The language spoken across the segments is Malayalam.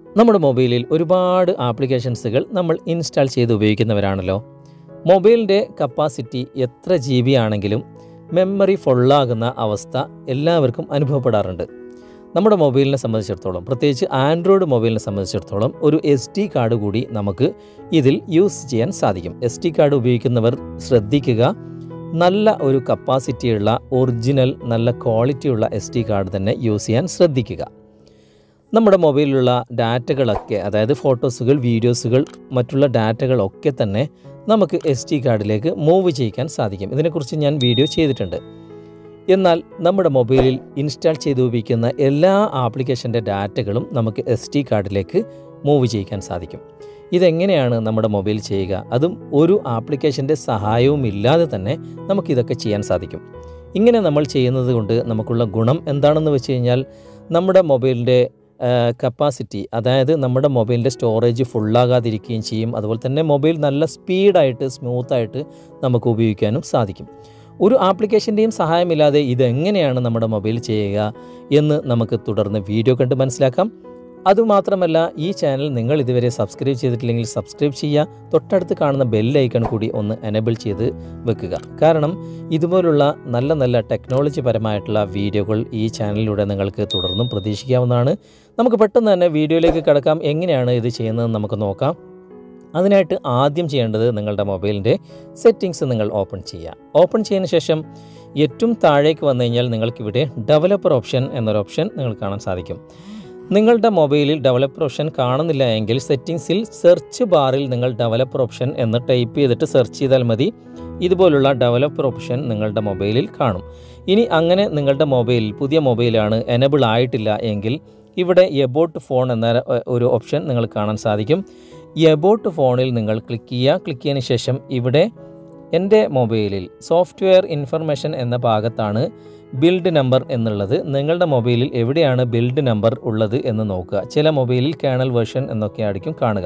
നമ്മുടെ മൊബൈലിൽ ഒരുപാട് ആപ്ലിക്കേഷൻസുകൾ നമ്മൾ ഇൻസ്റ്റാൾ ചെയ്ത് ഉപയോഗിക്കുന്നവരാണല്ലോ മൊബൈലിൻ്റെ കപ്പാസിറ്റി എത്ര ജി ബി ആണെങ്കിലും മെമ്മറി ഫുള്ളാകുന്ന അവസ്ഥ എല്ലാവർക്കും അനുഭവപ്പെടാറുണ്ട് നമ്മുടെ മൊബൈലിനെ സംബന്ധിച്ചിടത്തോളം പ്രത്യേകിച്ച് ആൻഡ്രോയിഡ് മൊബൈലിനെ സംബന്ധിച്ചിടത്തോളം ഒരു എസ് ടി കാർഡ് കൂടി നമുക്ക് ഇതിൽ യൂസ് ചെയ്യാൻ സാധിക്കും എസ് ടി കാർഡ് ഉപയോഗിക്കുന്നവർ ശ്രദ്ധിക്കുക നല്ല ഒരു കപ്പാസിറ്റിയുള്ള ഒറിജിനൽ നല്ല ക്വാളിറ്റിയുള്ള എസ് ടി കാർഡ് തന്നെ യൂസ് ചെയ്യാൻ ശ്രദ്ധിക്കുക നമ്മുടെ മൊബൈലിലുള്ള ഡാറ്റകളൊക്കെ അതായത് ഫോട്ടോസുകൾ വീഡിയോസുകൾ മറ്റുള്ള ഡാറ്റകളൊക്കെ തന്നെ നമുക്ക് എസ് ടി കാർഡിലേക്ക് മൂവ് ചെയ്യിക്കാൻ സാധിക്കും ഇതിനെക്കുറിച്ച് ഞാൻ വീഡിയോ ചെയ്തിട്ടുണ്ട് എന്നാൽ നമ്മുടെ മൊബൈലിൽ ഇൻസ്റ്റാൾ ചെയ്ത് ഉപയോഗിക്കുന്ന എല്ലാ ആപ്ലിക്കേഷൻ്റെ ഡാറ്റകളും നമുക്ക് എസ് ടി കാർഡിലേക്ക് മൂവ് ചെയ്യിക്കാൻ സാധിക്കും ഇതെങ്ങനെയാണ് നമ്മുടെ മൊബൈൽ ചെയ്യുക അതും ഒരു ആപ്ലിക്കേഷൻ്റെ സഹായവും ഇല്ലാതെ തന്നെ നമുക്കിതൊക്കെ ചെയ്യാൻ സാധിക്കും ഇങ്ങനെ നമ്മൾ ചെയ്യുന്നത് കൊണ്ട് നമുക്കുള്ള ഗുണം എന്താണെന്ന് വെച്ച് കഴിഞ്ഞാൽ നമ്മുടെ മൊബൈലിൻ്റെ കപ്പാസിറ്റി അതായത് നമ്മുടെ മൊബൈലിൻ്റെ സ്റ്റോറേജ് ഫുള്ളാകാതിരിക്കുകയും ചെയ്യും അതുപോലെ തന്നെ മൊബൈൽ നല്ല സ്പീഡായിട്ട് സ്മൂത്തായിട്ട് നമുക്ക് ഉപയോഗിക്കാനും സാധിക്കും ഒരു ആപ്ലിക്കേഷൻ്റെയും സഹായമില്ലാതെ ഇതെങ്ങനെയാണ് നമ്മുടെ മൊബൈൽ ചെയ്യുക എന്ന് നമുക്ക് തുടർന്ന് വീഡിയോ കണ്ട് മനസ്സിലാക്കാം അതുമാത്രമല്ല ഈ ചാനൽ നിങ്ങൾ ഇതുവരെ സബ്സ്ക്രൈബ് ചെയ്തിട്ടില്ലെങ്കിൽ സബ്സ്ക്രൈബ് ചെയ്യുക തൊട്ടടുത്ത് കാണുന്ന ബെല്ലൈക്കൺ കൂടി ഒന്ന് എനേബിൾ ചെയ്ത് വെക്കുക കാരണം ഇതുപോലുള്ള നല്ല നല്ല ടെക്നോളജി പരമായിട്ടുള്ള വീഡിയോകൾ ഈ ചാനലിലൂടെ നിങ്ങൾക്ക് തുടർന്നും പ്രതീക്ഷിക്കാവുന്നതാണ് നമുക്ക് പെട്ടെന്ന് തന്നെ വീഡിയോയിലേക്ക് കിടക്കാം എങ്ങനെയാണ് ഇത് ചെയ്യുന്നതെന്ന് നമുക്ക് നോക്കാം അതിനായിട്ട് ആദ്യം ചെയ്യേണ്ടത് നിങ്ങളുടെ മൊബൈലിൻ്റെ സെറ്റിങ്സ് നിങ്ങൾ ഓപ്പൺ ചെയ്യുക ഓപ്പൺ ചെയ്തതിന് ശേഷം ഏറ്റവും താഴേക്ക് വന്നു കഴിഞ്ഞാൽ നിങ്ങൾക്കിവിടെ ഡെവലപ്പർ ഓപ്ഷൻ എന്നൊരു ഓപ്ഷൻ നിങ്ങൾക്ക് കാണാൻ സാധിക്കും നിങ്ങളുടെ മൊബൈലിൽ ഡെവലപ്പർ ഓപ്ഷൻ കാണുന്നില്ല എങ്കിൽ സെറ്റിങ്സിൽ സെർച്ച് ബാറിൽ നിങ്ങൾ ഡെവലപ്പർ ഓപ്ഷൻ എന്ന് ടൈപ്പ് ചെയ്തിട്ട് സെർച്ച് ചെയ്താൽ മതി ഇതുപോലുള്ള ഡെവലപ്പർ ഓപ്ഷൻ നിങ്ങളുടെ മൊബൈലിൽ കാണും ഇനി അങ്ങനെ നിങ്ങളുടെ മൊബൈലിൽ പുതിയ മൊബൈലാണ് എനബിൾ ആയിട്ടില്ല എങ്കിൽ ഇവിടെ എബോട്ട് ഫോൺ എന്ന ഒരു ഓപ്ഷൻ നിങ്ങൾ കാണാൻ സാധിക്കും എബോട്ട് ഫോണിൽ നിങ്ങൾ ക്ലിക്ക് ചെയ്യുക ക്ലിക്ക് ചെയ്തതിന് ശേഷം ഇവിടെ എൻ്റെ മൊബൈലിൽ സോഫ്റ്റ്വെയർ ഇൻഫർമേഷൻ എന്ന ഭാഗത്താണ് ബിൽഡ് നമ്പർ എന്നുള്ളത് നിങ്ങളുടെ മൊബൈലിൽ എവിടെയാണ് ബിൽഡ് നമ്പർ ഉള്ളത് എന്ന് നോക്കുക ചില മൊബൈലിൽ കേണൽ വേർഷൻ എന്നൊക്കെ ആയിരിക്കും കാണുക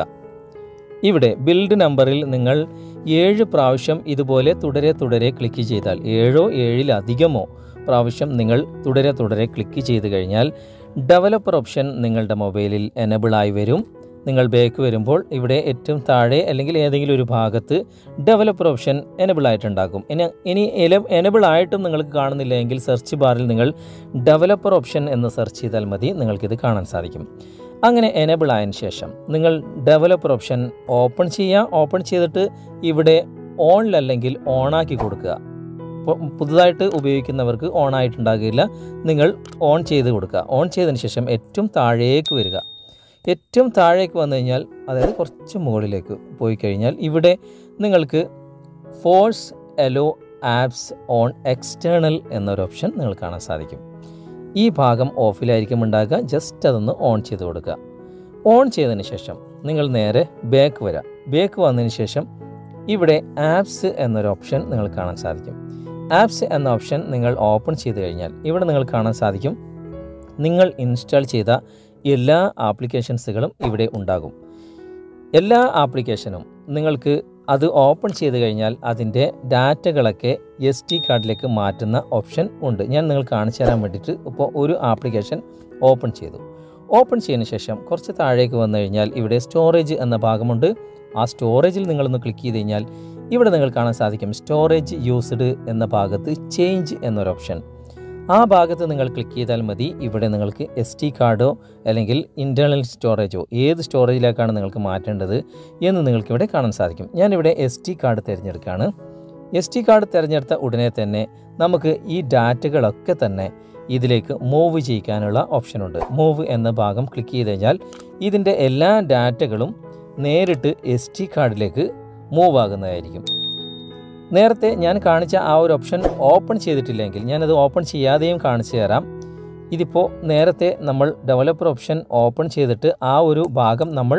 ഇവിടെ ബിൽഡ് നമ്പറിൽ നിങ്ങൾ ഏഴ് പ്രാവശ്യം ഇതുപോലെ തുടരെ തുടരെ ക്ലിക്ക് ചെയ്താൽ ഏഴോ ഏഴിലധികമോ പ്രാവശ്യം നിങ്ങൾ തുടരെ തുടരെ ക്ലിക്ക് ചെയ്ത് കഴിഞ്ഞാൽ ഡെവലപ്പർ ഓപ്ഷൻ നിങ്ങളുടെ മൊബൈലിൽ എനബിൾ ആയി വരും നിങ്ങൾ ബാക്ക് വരുമ്പോൾ ഇവിടെ ഏറ്റവും താഴെ അല്ലെങ്കിൽ ഏതെങ്കിലും ഒരു ഭാഗത്ത് ഡെവലപ്പർ ഓപ്ഷൻ എനബിൾ ആയിട്ടുണ്ടാകും ഇനി ഇനി എനബിൾ ആയിട്ടും നിങ്ങൾക്ക് കാണുന്നില്ല എങ്കിൽ സെർച്ച് ബാറിൽ നിങ്ങൾ ഡെവലപ്പർ ഓപ്ഷൻ എന്ന് സെർച്ച് ചെയ്താൽ മതി നിങ്ങൾക്കിത് കാണാൻ സാധിക്കും അങ്ങനെ എനബിൾ ആയതിനു ശേഷം നിങ്ങൾ ഡെവലപ്പർ ഓപ്ഷൻ ഓപ്പൺ ചെയ്യുക ഓപ്പൺ ചെയ്തിട്ട് ഇവിടെ ഓണിലല്ലെങ്കിൽ ഓണാക്കി കൊടുക്കുക ഇപ്പോൾ പുതുതായിട്ട് ഉപയോഗിക്കുന്നവർക്ക് ഓൺ ആയിട്ടുണ്ടാകില്ല നിങ്ങൾ ഓൺ ചെയ്ത് കൊടുക്കുക ഓൺ ചെയ്തതിന് ശേഷം ഏറ്റവും താഴേക്ക് വരിക ഏറ്റവും താഴേക്ക് വന്നു കഴിഞ്ഞാൽ അതായത് കുറച്ച് മുകളിലേക്ക് പോയി കഴിഞ്ഞാൽ ഇവിടെ നിങ്ങൾക്ക് force allow apps on external എന്നൊരു ഓപ്ഷൻ നിങ്ങൾ കാണാൻ സാധിക്കും ഈ ഭാഗം ഓഫിലായിരിക്കും ഉണ്ടാകുക ജസ്റ്റ് അതൊന്ന് ഓൺ ചെയ്ത് കൊടുക്കുക ഓൺ ചെയ്തതിന് ശേഷം നിങ്ങൾ നേരെ ബാക്ക് വരാം ബാക്ക് വന്നതിന് ശേഷം ഇവിടെ ആപ്സ് എന്നൊരു ഓപ്ഷൻ നിങ്ങൾ കാണാൻ സാധിക്കും ആപ്സ് എന്ന ഓപ്ഷൻ നിങ്ങൾ ഓപ്പൺ ചെയ്ത് കഴിഞ്ഞാൽ ഇവിടെ നിങ്ങൾ കാണാൻ സാധിക്കും നിങ്ങൾ ഇൻസ്റ്റാൾ ചെയ്ത എല്ലാ ആപ്ലിക്കേഷൻസുകളും ഇവിടെ ഉണ്ടാകും എല്ലാ ആപ്ലിക്കേഷനും നിങ്ങൾക്ക് അത് ഓപ്പൺ ചെയ്ത് കഴിഞ്ഞാൽ അതിൻ്റെ ഡാറ്റകളൊക്കെ എസ് ടി കാർഡിലേക്ക് മാറ്റുന്ന ഓപ്ഷൻ ഉണ്ട് ഞാൻ നിങ്ങൾ കാണിച്ചു തരാൻ വേണ്ടിയിട്ട് ഇപ്പോൾ ഒരു ആപ്ലിക്കേഷൻ ഓപ്പൺ ചെയ്തു ഓപ്പൺ ചെയ്തതിന് ശേഷം കുറച്ച് താഴേക്ക് വന്നു കഴിഞ്ഞാൽ ഇവിടെ സ്റ്റോറേജ് എന്ന ഭാഗമുണ്ട് ആ സ്റ്റോറേജിൽ നിങ്ങളൊന്ന് ക്ലിക്ക് ചെയ്ത് കഴിഞ്ഞാൽ ഇവിടെ നിങ്ങൾ കാണാൻ സാധിക്കും സ്റ്റോറേജ് യൂസ്ഡ് എന്ന ഭാഗത്ത് ചേഞ്ച് എന്നൊരു ഓപ്ഷൻ ആ ഭാഗത്ത് നിങ്ങൾ ക്ലിക്ക് ചെയ്താൽ മതി ഇവിടെ നിങ്ങൾക്ക് എസ് ടി കാർഡോ അല്ലെങ്കിൽ ഇൻറ്റേർണൽ സ്റ്റോറേജോ ഏത് സ്റ്റോറേജിലേക്കാണ് നിങ്ങൾക്ക് മാറ്റേണ്ടത് എന്ന് നിങ്ങൾക്കിവിടെ കാണാൻ സാധിക്കും ഞാനിവിടെ എസ് ടി കാർഡ് തിരഞ്ഞെടുക്കുകയാണ് എസ് ടി കാർഡ് തിരഞ്ഞെടുത്ത ഉടനെ തന്നെ നമുക്ക് ഈ ഡാറ്റകളൊക്കെ തന്നെ ഇതിലേക്ക് മൂവ് ചെയ്യിക്കാനുള്ള ഓപ്ഷനുണ്ട് മൂവ് എന്ന ഭാഗം ക്ലിക്ക് ചെയ്ത് കഴിഞ്ഞാൽ ഇതിൻ്റെ എല്ലാ ഡാറ്റകളും നേരിട്ട് എസ് ടി കാർഡിലേക്ക് മൂവ് ആകുന്നതായിരിക്കും നേരത്തെ ഞാൻ കാണിച്ച ആ ഒരു ഓപ്ഷൻ ഓപ്പൺ ചെയ്തിട്ടില്ലെങ്കിൽ ഞാനത് ഓപ്പൺ ചെയ്യാതെയും കാണിച്ചു തരാം ഇതിപ്പോൾ നേരത്തെ നമ്മൾ ഡെവലപ്പർ ഓപ്ഷൻ ഓപ്പൺ ചെയ്തിട്ട് ആ ഒരു ഭാഗം നമ്മൾ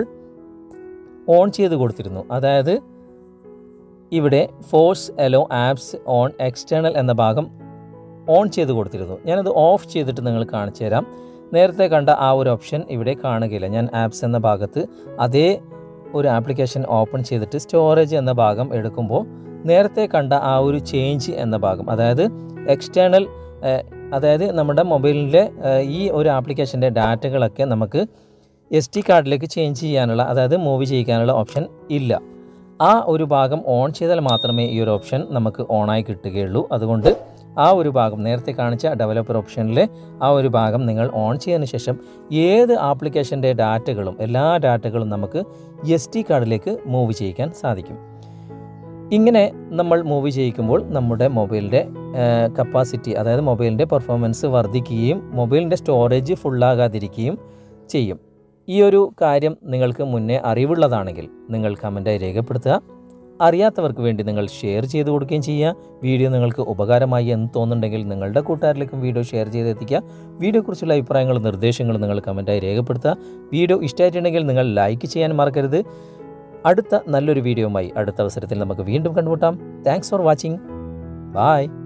ഓൺ ചെയ്ത് കൊടുത്തിരുന്നു അതായത് ഇവിടെ force allow apps on external എന്ന ഭാഗം ഓൺ ചെയ്ത് കൊടുത്തിരുന്നു ഞാനത് ഓഫ് ചെയ്തിട്ട് നിങ്ങൾ കാണിച്ചു തരാം നേരത്തെ കണ്ട ആ ഒരു ഓപ്ഷൻ ഇവിടെ കാണുകയില്ല ഞാൻ ആപ്സ് എന്ന ഭാഗത്ത് അതേ ഒരു ആപ്ലിക്കേഷൻ ഓപ്പൺ ചെയ്തിട്ട് സ്റ്റോറേജ് എന്ന ഭാഗം എടുക്കുമ്പോൾ നേരത്തെ കണ്ട ആ ഒരു ചേഞ്ച് എന്ന ഭാഗം അതായത് എക്സ്റ്റേണൽ അതായത് നമ്മുടെ മൊബൈലിൻ്റെ ഈ ഒരു ആപ്ലിക്കേഷൻ്റെ ഡാറ്റകളൊക്കെ നമുക്ക് എസ് ടി കാർഡിലേക്ക് ചേഞ്ച് ചെയ്യാനുള്ള അതായത് മൂവ് ചെയ്യിക്കാനുള്ള ഓപ്ഷൻ ഇല്ല ആ ഒരു ഭാഗം ഓൺ ചെയ്താൽ മാത്രമേ ഈ ഒരു ഓപ്ഷൻ നമുക്ക് ഓണായി കിട്ടുകയുള്ളൂ അതുകൊണ്ട് ആ ഒരു ഭാഗം നേരത്തെ കാണിച്ച ഡെവലപ്പർ ഓപ്ഷനിലെ ആ ഒരു ഭാഗം നിങ്ങൾ ഓൺ ചെയ്തതിന് ശേഷം ഏത് ആപ്ലിക്കേഷൻ്റെ ഡാറ്റകളും എല്ലാ ഡാറ്റകളും നമുക്ക് എസ് ടി കാർഡിലേക്ക് മൂവ് ചെയ്യിക്കാൻ സാധിക്കും ഇങ്ങനെ നമ്മൾ മൂവ് ചെയ്യിക്കുമ്പോൾ നമ്മുടെ മൊബൈലിൻ്റെ കപ്പാസിറ്റി അതായത് മൊബൈലിൻ്റെ പെർഫോമൻസ് വർദ്ധിക്കുകയും മൊബൈലിൻ്റെ സ്റ്റോറേജ് ഫുള്ളാകാതിരിക്കുകയും ചെയ്യും ഈ ഒരു കാര്യം നിങ്ങൾക്ക് മുന്നേ അറിവുള്ളതാണെങ്കിൽ നിങ്ങൾ കമൻറ്റായി രേഖപ്പെടുത്തുക അറിയാത്തവർക്ക് വേണ്ടി നിങ്ങൾ ഷെയർ ചെയ്ത് കൊടുക്കുകയും ചെയ്യുക വീഡിയോ നിങ്ങൾക്ക് ഉപകാരമായി എന്ന് തോന്നുന്നുണ്ടെങ്കിൽ നിങ്ങളുടെ കൂട്ടുകാരിലേക്കും വീഡിയോ ഷെയർ ചെയ്ത് എത്തിക്കുക വീഡിയോയെക്കുറിച്ചുള്ള അഭിപ്രായങ്ങളും നിർദ്ദേശങ്ങളും നിങ്ങൾ കമൻറ്റായി രേഖപ്പെടുത്തുക വീഡിയോ ഇഷ്ടമായിട്ടുണ്ടെങ്കിൽ നിങ്ങൾ ലൈക്ക് ചെയ്യാൻ മറക്കരുത് അടുത്ത നല്ലൊരു വീഡിയോയുമായി അടുത്ത അവസരത്തിൽ നമുക്ക് വീണ്ടും കണ്ടുമുട്ടാം താങ്ക്സ് ഫോർ വാച്ചിങ് ബായ്